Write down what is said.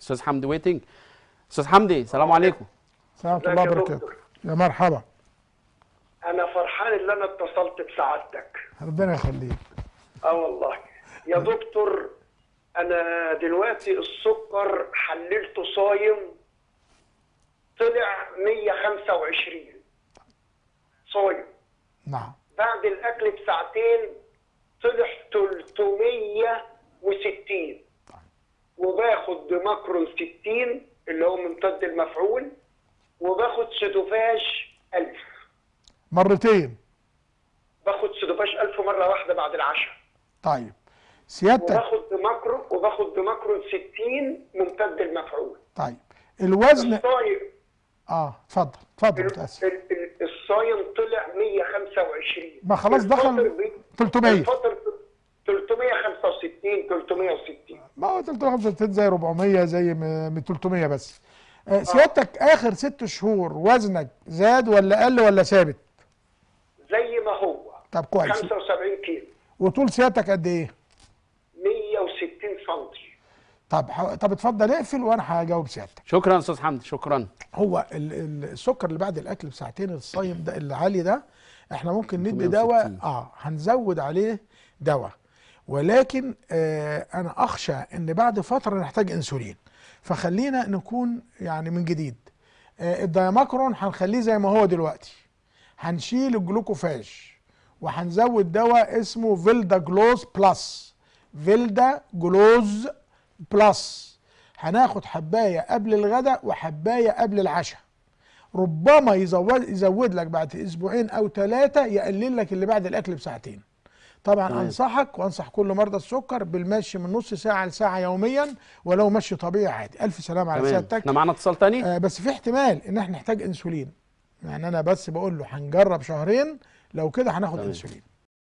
استاذ حمدي ويتنج استاذ حمدي السلام عليكم ورحمه ازيك الله يا وبركاته دكتور؟ يا مرحبا انا فرحان ان انا اتصلت بسعادتك ربنا يخليك اه والله يا دكتور انا دلوقتي السكر حللته صايم طلع 125 صايم نعم بعد الاكل بساعتين طلع 360 وباخد دماكرون 60 اللي هو ممتد المفعول وباخد سودوفاش 1000 مرتين باخد سودوفاش 1000 مره واحده بعد العشاء طيب سيادتك وباخد دماكرون وباخد دماكرون 60 ممتد المفعول طيب الوزن الصايم اه اتفضل اتفضل ال- متاسف ال- ال- الصايم طلع 125 ما خلاص دخل الفطر بي- 300. الفطر 365 360 ما هو 365 زي 400 زي م- من 300 بس آه سيادتك اخر ست شهور وزنك زاد ولا قل ولا ثابت زي ما هو طب كويس 75 كيلو وطول سيادتك قد ايه 160 سم طب ح- طب اتفضل اقفل وانا هجاوب سيادتك شكرا استاذ حمدي شكرا هو ال- ال- السكر اللي بعد الاكل بساعتين الصايم ده العالي ده احنا ممكن ندي 360. دواء اه هنزود عليه دواء ولكن آه انا اخشى ان بعد فتره نحتاج انسولين فخلينا نكون يعني من جديد آه الدايماكرون هنخليه زي ما هو دلوقتي هنشيل الجلوكوفاج وهنزود دواء اسمه فيلدا جلوز بلس فيلدا جلوز بلس هناخد حبايه قبل الغداء وحبايه قبل العشاء ربما يزود يزود لك بعد اسبوعين او ثلاثه يقلل لك اللي بعد الاكل بساعتين طبعا تمام. انصحك وانصح كل مرضى السكر بالمشي من نص ساعه لساعه يوميا ولو مشي طبيعي عادي الف سلام على تمام سيادتك احنا معانا اتصال تاني آه بس في احتمال ان احنا نحتاج انسولين يعني انا بس بقول له هنجرب شهرين لو كده هناخد تمام. انسولين